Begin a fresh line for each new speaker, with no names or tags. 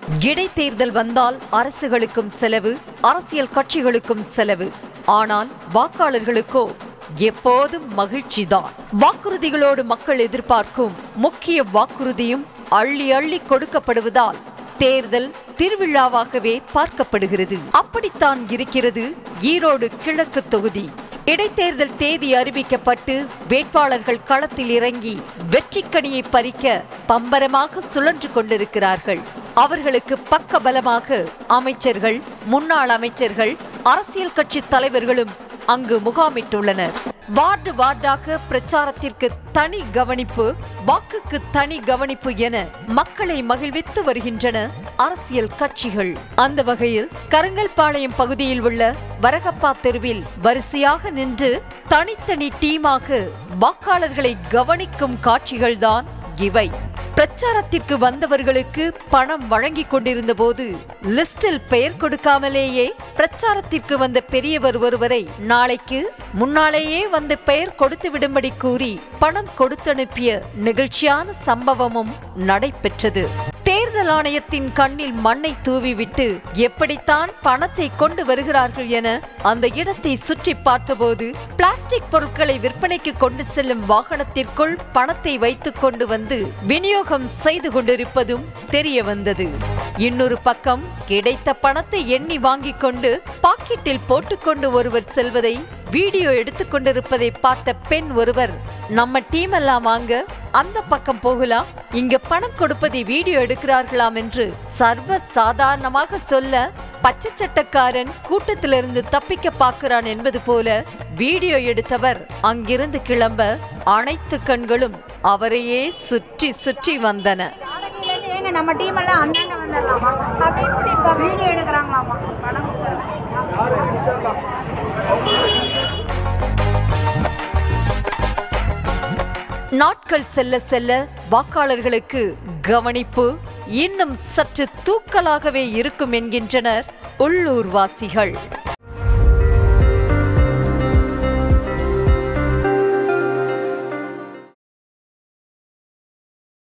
இடைத்தேர்தல் வந்தால் அரசுகளுக்கும் செலவு அரசியல் கட்சிகளுக்கும் செலவு ஆனால் வாக்காளர்களுக்கோ எப்போதும் மகிழ்ச்சிதான் வாக்குறுதிகளோடு மக்கள் எதிர்பார்க்கும் முக்கிய வாக்குறுதியும் அள்ளி அள்ளி கொடுக்கப்படுவதால் தேர்தல் திருவிழாவாகவே பார்க்கப்படுகிறது அப்படித்தான் இருக்கிறது ஈரோடு கிழக்கு தொகுதி இடைத்தேர்தல் தேதி அறிவிக்கப்பட்டு வேட்பாளர்கள் களத்தில் இறங்கி வெற்றிக்கனியை பறிக்க பம்பரமாக சுழன்று கொண்டிருக்கிறார்கள் அவர்களுக்கு பக்க பலமாக அமைச்சர்கள் முன்னாள் அமைச்சர்கள் அரசியல் கட்சி தலைவர்களும் அங்கு முகாமிட்டுள்ளனர் வார்டு வார்டாக பிரச்சாரத்திற்கு தனி கவனிப்பு வாக்குக்கு தனி கவனிப்பு என மக்களை மகிழ்வித்து வருகின்றன அரசியல் கட்சிகள் அந்த வகையில் கருங்கல்பாளையம் பகுதியில் உள்ள வரகப்பா தெருவில் வரிசையாக நின்று தனித்தனி டீமாக வாக்காளர்களை கவனிக்கும் காட்சிகள்தான் இவை பிரச்சாரத்திற்கு வந்தவர்களுக்கு பணம் வழங்கிக் கொண்டிருந்த போது லிஸ்டில் பெயர் கொடுக்காமலேயே பிரச்சாரத்திற்கு வந்த பெரியவர் ஒருவரை நாளைக்கு முன்னாலேயே வந்து பெயர் கொடுத்து விடும்படி கூறி பணம் கொடுத்தனுப்பிய நிகழ்ச்சியான சம்பவமும் நடைபெற்றது தேர்தல் ஆணையத்தின் கண்ணில் மண்ணை தூவிவிட்டு எப்படித்தான் பணத்தை கொண்டு வருகிறார்கள் என அந்த இடத்தை சுற்றி பார்த்தபோது பிளாஸ்டிக் பொருட்களை விற்பனைக்கு கொண்டு செல்லும் வாகனத்திற்குள் பணத்தை வைத்துக் கொண்டு வந்து விநியோகம் செய்து கொண்டிருப்பதும் தெரிய வந்தது இன்னொரு பக்கம் கிடைத்த பணத்தை எண்ணி வாங்கிக் கொண்டு பாக்கெட்டில் போட்டுக்கொண்டு ஒருவர் செல்வதை வீடியோ எடுத்துக்கொண்டிருப்பதை பார்த்த பெண் ஒருவர் நம்ம டீம் எல்லாம் வாங்க அந்த பக்கம் போகலாம் இங்க பணம் கொடுப்பதை வீடியோ எடுக்கிறார்களாம் என்று சர்வ சாதாரணமாக சொல்ல பச்சை சட்டக்காரன் கூட்டத்திலிருந்து தப்பிக்க பார்க்கிறான் என்பது போல வீடியோ எடுத்தவர் அங்கிருந்து கிளம்ப அனைத்து கண்களும் அவரையே சுற்றி சுற்றி வந்தன
நாளைக்குலேருந்து ஏங்க நம்ம டீம் எல்லாம் அந்தாண்ட வந்துடலாமா அப்படின்னு வீடியோ எடுக்கிறாங்களாமா பணம் கொடுக்குறாங்க.
நாட்கள் செல்ல செல்ல வாக்காளர்களுக்கு கவனிப்பு இன்னும் சற்று தூக்கலாகவே இருக்கும் என்கின்றனர் உள்ளூர்வாசிகள்